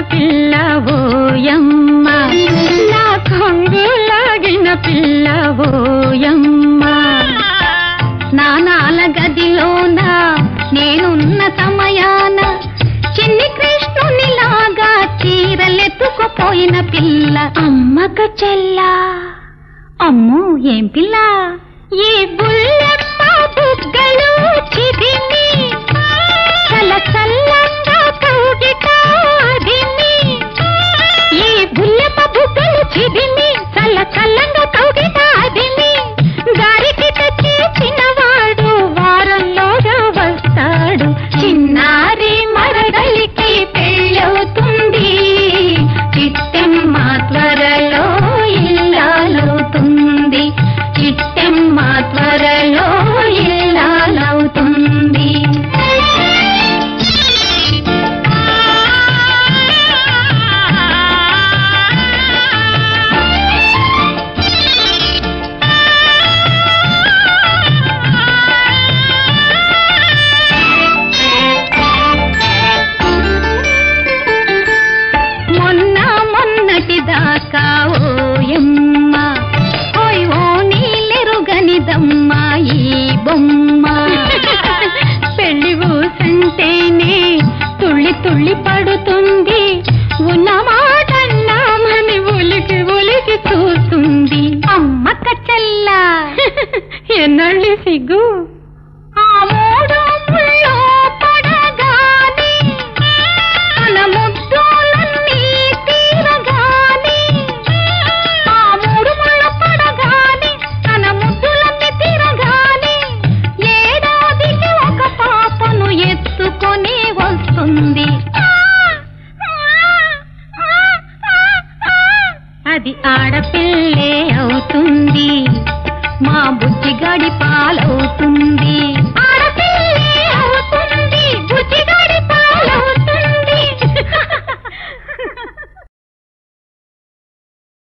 పిల్ల ఓయమ్మ నా కొంగు లాగిన పిల్ల ఓయమ్మ స్నానాల గదిలోన నేనున్న సమయాన చిన్ని కృష్ణునిలాగా చీరలెత్తుకుపోయిన పిల్ల అమ్మక చెల్లా అమ్మో ఏం పిల్ల ఈ బుల్లెమ్మ బుగ్గలు చిదిమి చల చల్లంగా కౌగిట అదిమి ఈ బుల్లెమ్మ బుగ్గలు చిదిమి చల్ల చల్లంగా కౌగిట అదిమి గారికి తెచ్చి చిన్నవాడు వారంలోగా వస్తాడు చిన్నారి మరదలికి పెళ్ళవుతుంది చిట్టెమ్మ త్వరలో ఇల్లాలవుతుంది చిట్టెమ్మ త్వరలో ఇల్లాలవుతుంది మొన్న మొన్నటి దాకా ఓయమ్మ ఓయ్ ఓ నీలెరుగనిదమ్మ ఈ బొమ్మ పెళ్లి ఊసంటేనే తుళ్ళి తుళ్ళి పడుతుంది ఉన్న మాటన్నామని ఉలికి ఉలికి చూస్తుంది అమ్మ కచ్చల్ల ఎన్నళ్ళి సిగ్గు ఆ మూడు ముళ్ళు పడగానే తన ముద్దులన్నీ తీరగానే ఆ మూడు ముళ్ళు పడగానే తన ముద్దులన్నీ తీరగానే ఏడాదికి ఒక పాపను ఎత్తుకొని వస్తుంది అది ఆడపిల్లే అవుతుంది మా బుజ్జిగాడి పాలవుతుంది